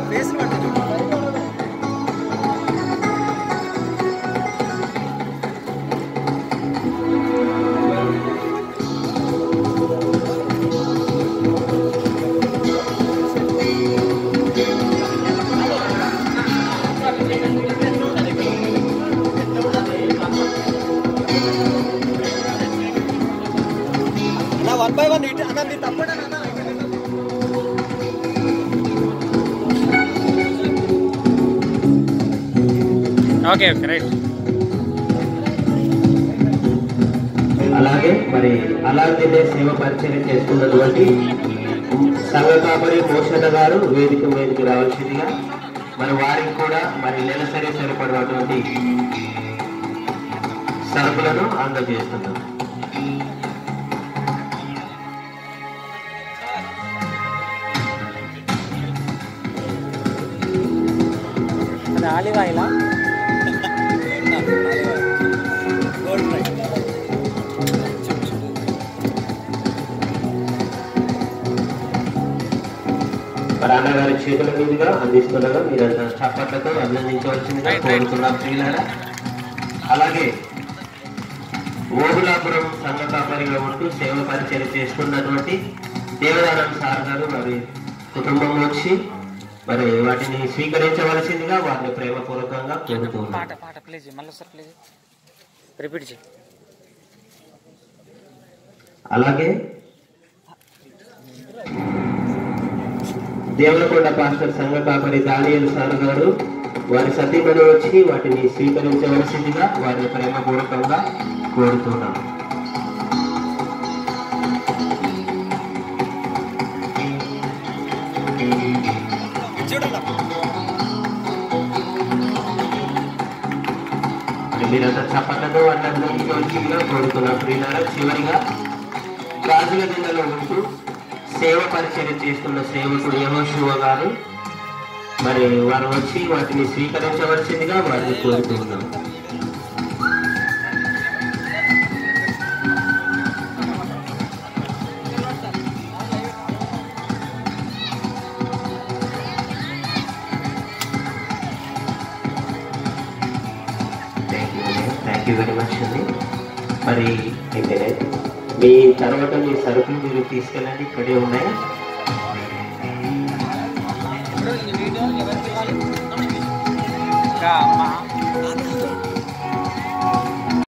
one by one ఇటు అన్న మీరు తప్పండి అన్న ఓకే ఓకే రైట్ అలాగే మరి అలాగే సేవ పరిచయం చేస్తున్నటువంటి సంఘ కాపరి మోషన్న గారు వేదిక మీదకి రావాల్సిందిగా మరి వారికి కూడా మరి నెలసరి సరిపడినటువంటి సరుకులను అందజేస్తున్నాం అది ఆలివ్ ఆయిలా మరి అన్నగారి చేతుల మీదుగా అందిస్తుండగా మీరంతా చప్పట్లతో అభినందించవలసిందిగా కోరుతున్నాం ప్రియులారా అలాగే ఓబులాపురం సంఘ కాపరిగా ఉంటూ సేవ పరిచయం చేస్తున్నటువంటి దేవదానం సార్ గారు మరి కుటుంబం వచ్చి మరి వాటిని స్వీకరించవలసిందిగా వారిని ప్రేమపూర్వకంగా కోరుతున్నాం పాట పాట ప్లే చేయి మళ్ళీ సార్ ప్లే చేయి రిపీట్ చేయి అలాగే దేవరకొండ పాస్టర్ సంఘ కాపరి దానియల్ సార్ గారు వారి సతీమణి వచ్చి వాటిని స్వీకరించవలసిందిగా వారిని ప్రేమపూర్వకంగా కోరుతున్నాం మరి మీరంతా చప్పట్లతో అన్నందుకు కోరుతున్నాం ప్రియులారా చివరిగా రాజుల జిల్లాలో ఉంటూ సేవ పరిచయం చేస్తున్న సేవకుడు యహోశివ గారు మరి వారు వచ్చి వాటిని స్వీకరించవలసిందిగా వారిని కోరుతున్నాం థ్యాంక్ యూ వెరీ మచ్ అండి మరి అయితే మీ తర్వాత మీ సరుకులు మీరు తీసుకెళ్ళండి ఇక్కడే ఉన్నాయి ఇంకా మా